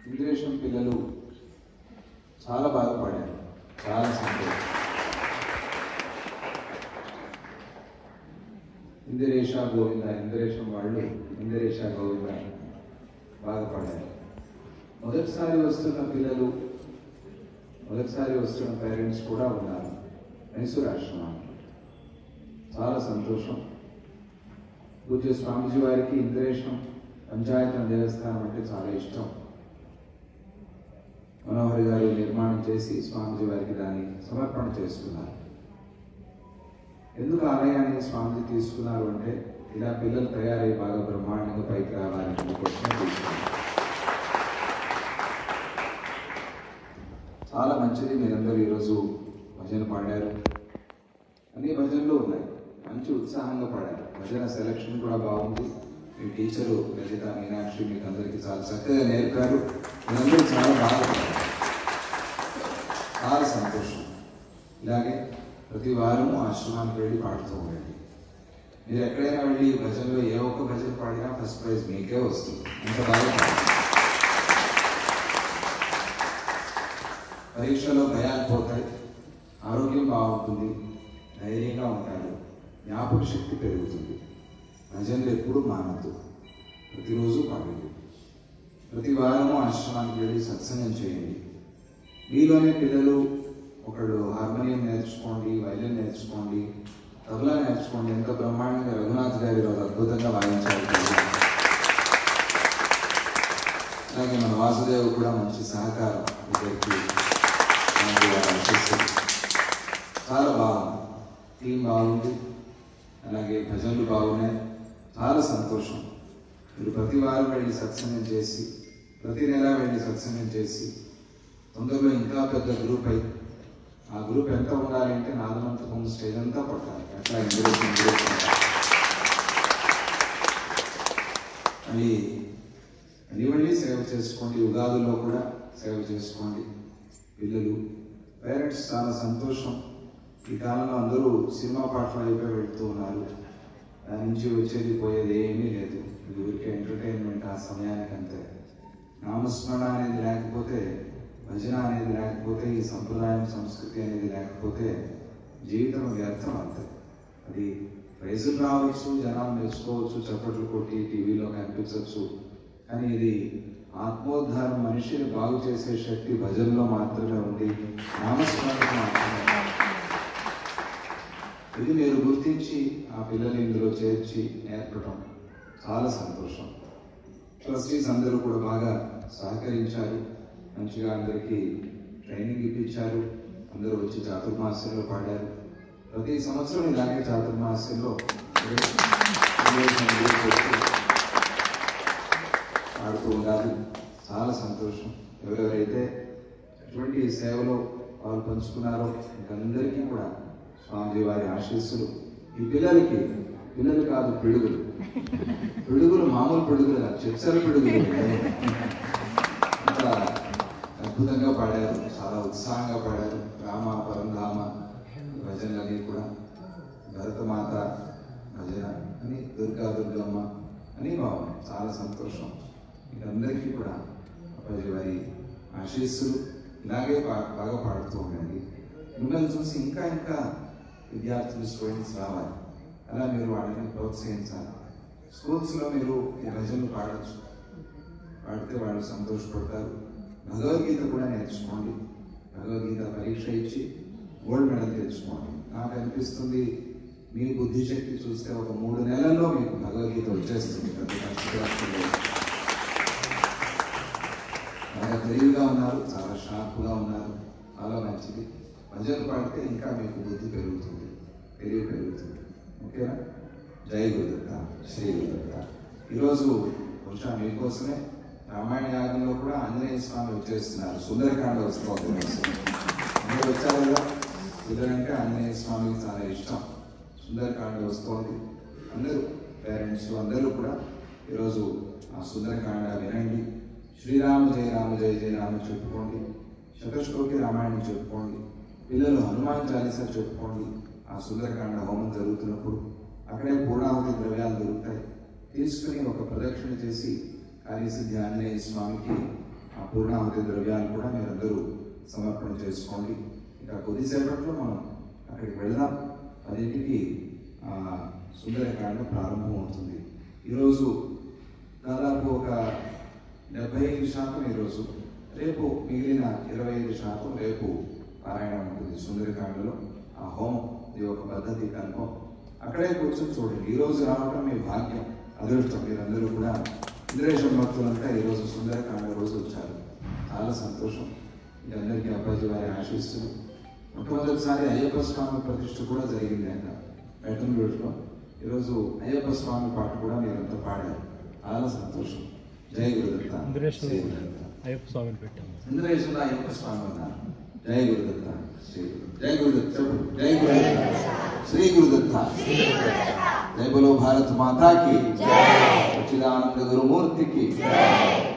ఇంద్రేశం పిల్లలు చాలా బాగా పాడారు చాలా సంతోషం ఇందిరేష గోవింద ఇందిరేశం వాళ్ళు ఇందిరేష గోవింద బాగా పాడారు మొదటిసారి వస్తున్న పిల్లలు మొదటిసారి వస్తున్న పేరెంట్స్ కూడా ఉన్నారు మైసూర్ ఆశ్రమానికి చాలా సంతోషం పూజ్య స్వామీజీ వారికి ఇంద్రేశం పంచాయతన దేవస్థానం అంటే చాలా ఇష్టం మనోహర్ గారు నిర్మాణం చేసి స్వామీజీ వారికి దాన్ని సమర్పణ చేస్తున్నారు ఎందుకు ఆలయాన్ని స్వామీజీ తీసుకున్నారు అంటే ఇలా పిల్లలు తయారై బాగా బ్రహ్మాండంగా పైకి రావాలని క్వశ్చన్ తీసుకున్నారు చాలా మంచిది మీరందరూ ఈరోజు భజన పాడారు అన్ని భజనలు ఉన్నాయి మంచి ఉత్సాహంగా పాడారు భజన సెలక్షన్ కూడా బాగుంది మీ టీచరు లలిత మీనాక్షి మీకు అందరికీ చాలా చక్కగా నేర్పారు మీరందరూ చాలా బాగా పాడారు చాలా సంతోషం ఇలాగే ప్రతి వారము ఆశ్రమానికి వెళ్ళి పాడుతూ ఉండండి మీరు ఎక్కడైనా వెళ్ళి భజనలో ఏ ఒక్క భజన పాడినా ఫస్ట్ ప్రైజ్ మీకే వస్తుంది అంత బాగా పాడారు. పరీక్షలో భయాలు పోతాయి ఆరోగ్యం బాగుంటుంది ధైర్యంగా ఉంటారు జ్ఞాపక శక్తి పెరుగుతుంది భజనలు ఎప్పుడు మానద్దు ప్రతిరోజు పాడండి ప్రతి వారము ఆశ్రమానికి వెళ్ళి సత్సంగం చేయండి మీలోనే పిల్లలు ఒకడు హార్మోనియం నేర్చుకోండి వైలిన్ నేర్చుకోండి తబలా నేర్చుకోండి ఎంత బ్రహ్మాండంగా రఘునాథ్ గారి రోజు అద్భుతంగా వాయించారు తబలా. అలాగే మన వాసుదేవ్ కూడా మంచి సహకారం ఇద్దరికి మనకి వారు ఆశిస్తారు. చాలా బాగుంది టీం బాగుంది అలాగే భజనలు బాగున్నాయి చాలా సంతోషం మీరు ప్రతి వారం వెళ్ళి సత్సంగం చేసి ప్రతి నెల వెళ్ళి సత్సంగం చేసి తొందరలో ఇంకా పెద్ద గ్రూప్ అయి ఆ గ్రూప్ ఎంత ఉండాలి అంటే నాదమంతకం స్టేజ్ అంతా పట్టాలి అట్లా ఇంగ్లీష్ గ్రూప్ అది మళ్ళీ మళ్ళీ సేవ చేసుకోండి ఉగాదుల్లో కూడా సేవ చేసుకోండి పిల్లలు పేరెంట్స్ చాలా సంతోషం ఈ కాలంలో అందరూ సినిమా పాటలు అయిపోయి వెళ్తూ ఉన్నారు దాని నుంచి వచ్చేది పోయేది ఏమీ లేదు ఇది ఊరికే ఎంటర్టైన్మెంట్ ఆ సమయానికి అంతే నామస్మరణ అనేది లేకపోతే భజన అనేది లేకపోతే ఈ సంప్రదాయం సంస్కృతి అనేది లేకపోతే జీవితం వ్యర్థం అంతే అది ప్రైజులు రావచ్చు జనాలు మెచ్చుకోవచ్చు చప్పట్లు కొట్టి టీవీలో కనిపించవచ్చు కానీ ఇది ఆత్మోద్ధారం మనిషిని బాగు చేసే శక్తి భజనలో మాత్రమే ఉంది నామస్మరణకు మాత్రమే ఇది మీరు గుర్తించి ఆ పిల్లలు ఇందులో చేర్చి నేర్పడం చాలా సంతోషం ట్రస్టీస్ అందరూ కూడా బాగా సహకరించారు మంచిగా అందరికీ ట్రైనింగ్ ఇప్పించారు అందరూ వచ్చి చాతుర్మాస్యంలో పాడారు ప్రతి సంవత్సరం ఇలాగే చాతుర్మాస్యంలో పాడుతూ ఉండాలి చాలా సంతోషం ఎవరెవరైతే ఎటువంటి సేవలో వాళ్ళు పంచుకున్నారో అందరికీ కూడా స్వామిజీ వారి ఆశీస్సులు ఈ పిల్లలకి పిల్లలు కాదు పిడుగులు పిడుగులు మామూలు పిడుగులు కాదు చెచ్చల పిడుగులు అంత అద్భుతంగా పాడారు చాలా ఉత్సాహంగా పాడారు రామ పరంధామ భజనలన్నీ కూడా భరతమాత భజన అని దుర్గా దుర్గమ్మ అని బాగున్నాయి చాలా సంతోషం మీరందరికీ కూడా అప్పాజీ వారి ఆశీస్సులు ఇలాగే బా- బాగా పాడుతూ ఉండండి మిమ్మల్ని చూసి ఇంకా ఇంకా విద్యార్థులు స్టూడెంట్స్ రావాలి అలా మీరు వాళ్ళని ప్రోత్సహించాలి స్కూల్స్లో మీరు ఈ భజనలు పాడచ్చు పాడితే వాళ్ళు సంతోషపడతారు భగవద్గీత కూడా నేర్చుకోండి భగవద్గీత పరీక్ష ఇచ్చి గోల్డ్ మెడల్ తెచ్చుకోండి నాకు అనిపిస్తుంది మీ బుద్ధి శక్తి చూస్తే ఒక మూడు నెలల్లో మీకు భగవద్గీత వచ్చేస్తుంది పెద్ద కష్టపడాల్సిన లేదు. బాగా తెలివిగా ఉన్నారు చాలా షార్ప్గా ఉన్నారు చాలా మంచిది భజన పాడితే ఇంకా మీకు బుద్ధి పెరుగుతుంది తెలివి పెరుగుతుంది ఓకేనా జై గురుదత్త శ్రీ గురుదత్త ఈరోజు బహుశా మీకోసమే రామాయణ యాగంలో కూడా ఆంజనేయ స్వామి వచ్చేస్తున్నారు సుందరకాండ వస్తుంది అందరూ వచ్చారు కదా కుదరంటే ఆంజనేయ స్వామికి చాలా ఇష్టం సుందరకాండ వస్తోంది అందరూ పేరెంట్స్ అందరూ కూడా ఈరోజు ఆ సుందరకాండ వినండి శ్రీరామ జయ రామ జయ జయ రామ చెప్పుకోండి శతశ్లోకి రామాయణం చెప్పుకోండి పిల్లలు హనుమాన్ చాలీసా చెప్పుకోండి ఆ సుందరకాండ హోమం జరుగుతున్నప్పుడు అక్కడే పూర్ణాహుతి ద్రవ్యాలు దొరుకుతాయి తీసుకుని ఒక ప్రదక్షిణ చేసి కార్యసిద్ధి ఆంజనేయ స్వామికి ఆ పూర్ణాహుతి ద్రవ్యాలు కూడా మీరందరూ సమర్పణ చేసుకోండి ఇంకా కొద్దిసేపట్లో మనం అక్కడికి వెళదాం పదింటికి ఆ, సుందరకాండ ప్రారంభం అవుతుంది ఈరోజు దాదాపు ఒక డెబ్బై ఐదు శాతం ఈరోజు రేపు మిగిలిన ఇరవై ఐదు శాతం రేపు పారాయణం ఉంటుంది సుందరకాండలో ఆ హోమం ఇది ఒక పద్ధతి కనుకో అక్కడే కూర్చొని చూడండి ఈ రోజు రావడం మీ భాగ్యం అదృష్టం మీరందరూ కూడా ఇంద్రేశం భక్తులంతా ఈరోజు సుందరకాండ రోజు వచ్చారు చాలా సంతోషం మీ అందరికీ అబ్బాజీ వారి ఆశిస్తులు మొట్టమొదటిసారి అయ్యప్ప స్వామి ప్రతిష్ఠ కూడా జరిగింది అక్కడ బెటన్గూడలో ఈరోజు అయ్యప్ప స్వామి పాట కూడా మీరంతా పాడారు చాలా సంతోషం జై గురుదత్త ఇంద్రేశ్వర శ్రీ గురుదత్త అయ్యప్ప స్వామిని పెట్టాము ఇంద్రేశ్వర అయ్యప్ప స్వామి ఉన్నారు జై గురుదత్త శ్రీ గురు జై గురుదత్త చెప్పు జై గురుదత్త శ్రీ గురుదత్త జై బలో భారత్ మాతా కి సచ్చిదానంద గురుమూర్తికి